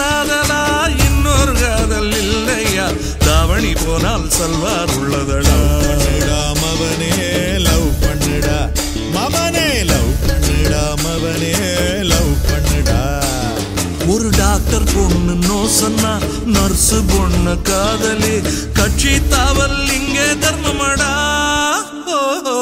சாதலா இன்னொரு காதல் இல்லையா தாவணி போனால் சல்வார் உள்ளதடா பண்ணுடா மவனே லவ் பண்ணுடா மவனே லவ் பண்ணுடா மவனே லவ் பண்ணுடா ஒரு டாக்டர் பொண்ணு நோ சொன்னா நர்ஸ் பொண்ணு காதலி கட்சி தாவல் இங்கே தர்மமடா ஓஹோ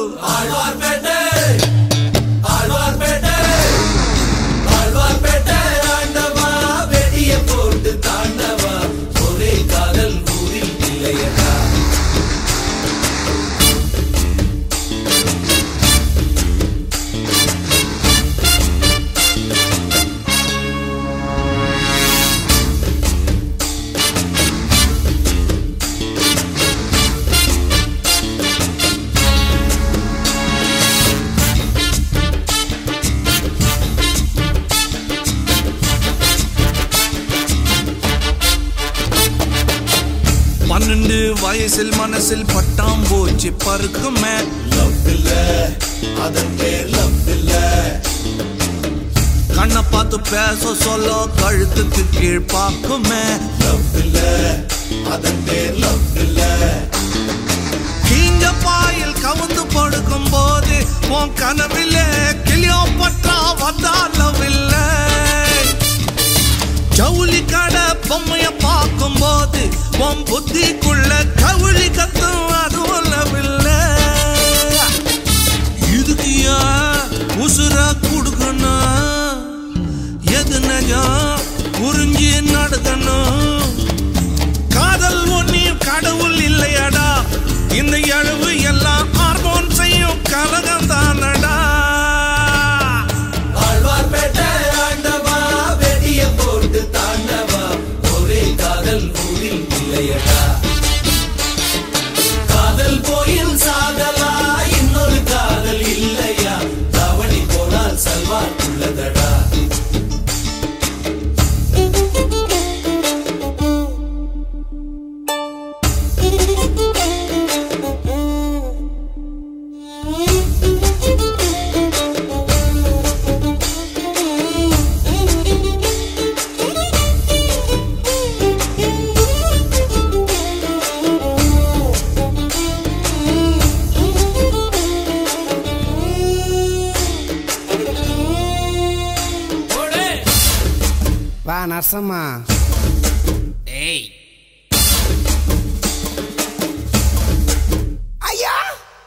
பன்னெண்டு வயசில் மனசில் பட்டாம் போச்சு பருக்குமே லவ் இல்ல அதன் பேர் லவ் இல்ல கண்ணை பார்த்து பேச சொல்ல கழுத்துக்கு கீழ் பார்க்குமே லவ் இல்ல அதன் பேர் லவ் இல்ல கீஞ்ச பாயில் கவுந்து படுக்கும் போது உன் கனவிலே கிளியோ பற்றா வந்தாலும் இல்லை ஜவுளி கடை பொம்மைய பார்க்கும் போது உன் புத்திக்குள்ள கவுளி கத்தும் அது உள்ளவில்லை இதுக்கு ஏன் உசுர கொடுக்கணும் எது நஜம் புரிஞ்சு நடக்கணும் காதல் ஒன்னியும் கடவுள் இல்லையடா இந்த எழுவு எல்லாம் ஹார்மோன் செய்யும் கலகம் தானடா ஆழ்வார்பேட்டை ஆண்டவா வெடிய போட்டு தாண்டவா ஒரே காதல் ஊரில் இல்லையடா காதல் கோயில் சாதலா இன்னொரு காதல் இல்லையா தவணி போனால் சல்வார் உள்ளதடா வா நரசம்மா ஏய் ஐயா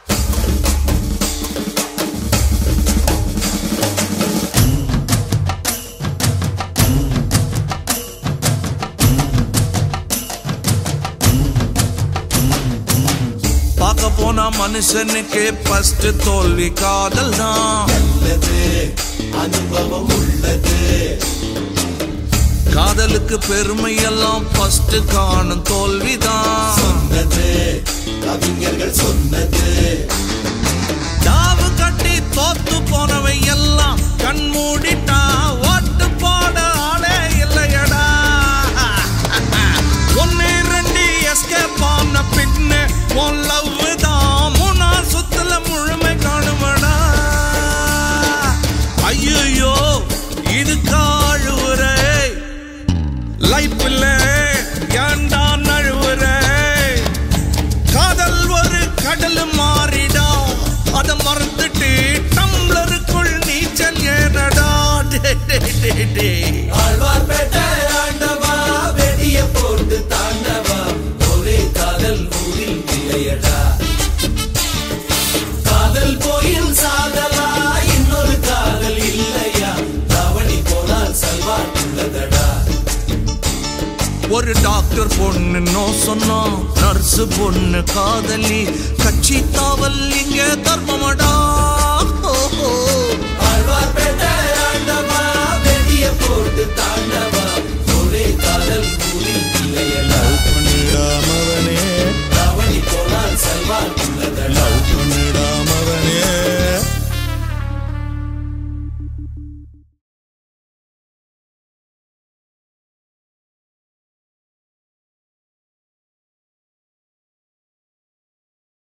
பார்க்க போனா மனுஷனுக்கு ஃபர்ஸ்ட் தோல்வி காதல் தான் உள்ளது அனுபவம் உள்ளது காதலுக்கு பெருமை எல்லாம் ஃபர்ஸ்ட் காணும் தோல்விதான் சொன்னது கவிஞர்கள் சொன்னது டாவு கட்டி தோத்து போனவை எல்லாம் கண் மூடிட்டா ஓட்டு போட ஆளே இல்லையடா ஒன்னு ரெண்டு எஸ்கேப் ஆன பின்ன உன் லவ் தான் மூணா சுத்துல முழுமை காணுமடா ஐயோ இது காழுவுரை லைஃப்ல ஏன்டா நழுவுரை காதல் ஒரு கடல் மாறிடா அத மறந்துட்டு டம்ளருக்குள் நீச்சல் ஏனடா டே, டே, டே, டே. ஆழ்வார்பேட்டை ஆண்டவா வெடிய போட்டு தாண்டவா ஒரே காதல் ஊரில் இல்லையடா காதல் கோயில் சாதலா இன்னொரு காதல் இல்லையா தவணி போனால் சல்வார் உள்ளதடா ஒரு டாக்டர் பொண்ணு நோ சொன்னா நர்ஸ் பொண்ணு காதலி கட்சி தாவல் இங்க தர்மமடா ஓ, ஓ. ஆழ்வார்பேட்டை